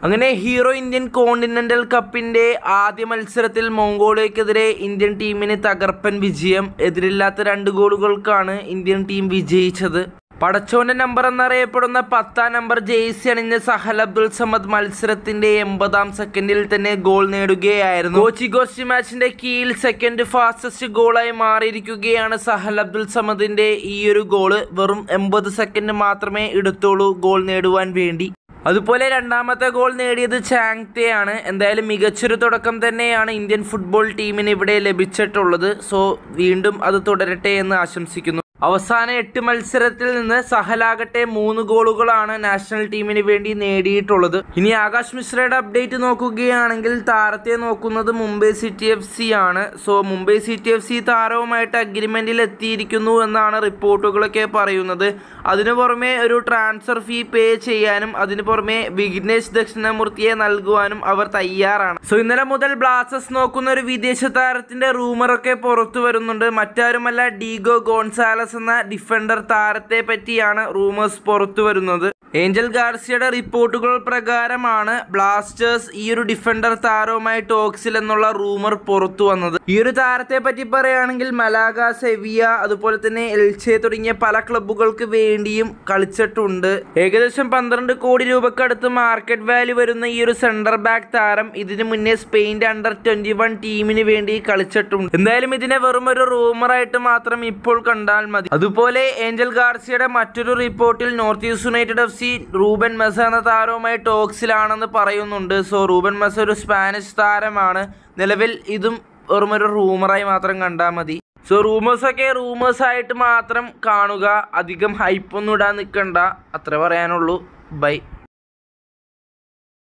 അങ്ങനെ hero Indian continental കപ്പിന്റെ ആദ്യ മത്സരത്തിൽ മൊങ്കോളിയക്കെതിരെ ഇന്ത്യൻ ടീമിന് തകർപ്പൻ വിജയം എതിരില്ലാത്ത രണ്ട് ഗോളുകൾക്കാണ് ഇന്ത്യൻ ടീം വിജയിച്ചത് പടച്ചോന്റെ നമ്പർ എന്നറിയപ്പെടുന്ന പത്താം നമ്പർ ജേഴ്സി അണിഞ്ഞ സഹൽ അബ്ദുൾ സമദ് മത്സരത്തിന്റെ എൺപതാം സെക്കൻഡിൽ തന്നെ ഗോൾ നേടുകയായിരുന്നു കോച്ചി ഗോസ്റ്റ് മാച്ചിന്റെ കീഴിൽ സെക്കൻഡ് ഫാസ്റ്റസ്റ്റ് ഗോളായി മാറിയിരിക്കുകയാണ് സഹൽ അബ്ദുൾ സമദിന്റെ ഈ ഒരു ഗോള് വെറും എൺപത് സെക്കൻഡ് മാത്രമേ എടുത്തുള്ളൂ ഗോൾ നേടുവാൻ വേണ്ടി അതുപോലെ രണ്ടാമത്തെ ഗോൾ നേടിയത് ചാങ്തെയാണ് എന്തായാലും മികച്ചൊരു തുടക്കം തന്നെയാണ് ഇന്ത്യൻ ഫുട്ബോൾ ടീമിന് ഇവിടെ ലഭിച്ചിട്ടുള്ളത് സോ വീണ്ടും അത് തുടരട്ടെ എന്ന് ആശംസിക്കുന്നു അവസാന എട്ട് മത്സരത്തിൽ നിന്ന് സഹലാകട്ടെ മൂന്ന് ഗോളുകളാണ് നാഷണൽ ടീമിന് വേണ്ടി നേടിയിട്ടുള്ളത് ഇനി ആകാശ് മിശ്രയുടെ അപ്ഡേറ്റ് നോക്കുകയാണെങ്കിൽ താരത്തെ നോക്കുന്നത് മുംബൈ സിറ്റി എഫ് സി ആണ് so Mumbai City F C താരവുമായിട്ട് അഗ്രിമെന്റിൽ എത്തിയിരിക്കുന്നു എന്നാണ് റിപ്പോർട്ടുകളൊക്കെ പറയുന്നത് അതിനു പുറമെ ഒരു ട്രാൻസ്ഫർ ഫീ പേ ചെയ്യാനും അതിനു പുറമെ വിഘ്നേഷ് ദക്ഷിണമൂർത്തിയെ നൽകുവാനും അവർ തയ്യാറാണ് സോ ഇന്നലെ മുതൽ ബ്ലാസ്റ്റേഴ്സ് നോക്കുന്ന ഒരു വിദേശ താരത്തിന്റെ റൂമറൊക്കെ പുറത്തു വരുന്നുണ്ട് മറ്റാരുമല്ല ഡീഗോ ഗോൺസാലസ് എന്ന ഡിഫൻഡർ താരത്തെ പറ്റിയാണ് റൂമേഴ്സ് പുറത്തു വരുന്നത് ഏഞ്ചൽ ഗാർസിയുടെ റിപ്പോർട്ടുകൾ പ്രകാരമാണ് ബ്ലാസ്റ്റേഴ്സ് ഈ ഒരു ഡിഫൻഡർ താരവുമായി ടോക്സിൽ എന്നുള്ള റൂമർ പുറത്തു വന്നത് ഈ ഒരു താരത്തെ പറ്റി പറയുകയാണെങ്കിൽ മലാഗ സെവിയ അതുപോലെ തന്നെ എൽച്ചെ തുടങ്ങിയ പല ക്ലബ്ബുകൾക്ക് വേണ്ടിയും കളിച്ചിട്ടുണ്ട് ഏകദേശം പന്ത്രണ്ട് കോടി രൂപക്കടുത്ത് മാർക്കറ്റ് വാല്യൂ വരുന്ന ഈ ഒരു സെന്റർ ബാക്ക് താരം ഇതിനു മുന്നേ സ്പെയിൻ്റെ അണ്ടർ ട്വന്റി വൺ ടീമിന് വേണ്ടി കളിച്ചിട്ടുണ്ട് എന്തായാലും ഇതിനെ വെറും ഒരു റൂമറായിട്ട് മാത്രം ഇപ്പോൾ കണ്ടാൽ മതി അതുപോലെ ഏഞ്ചൽ ഗാർസിയുടെ മറ്റൊരു റിപ്പോർട്ടിൽ North East United F C Ruben Mesa എന്ന താരവുമായി ടോക്സിലാണെന്ന് പറയുന്നുണ്ട് സോ റൂബൻ മെസ ഒരു സ്പാനിഷ് താരമാണ് നിലവിൽ ഇതും വെറും ഒരു റൂമറായി മാത്രം കണ്ടാൽ മതി സോ റൂമേഴ്സൊക്കെ റൂമേഴ്സ് ആയിട്ട് മാത്രം കാണുക അധികം ഹൈപ്പൊന്നും ഇടാൻ നിൽക്കണ്ട അത്ര പറയാനുള്ളൂ ബൈ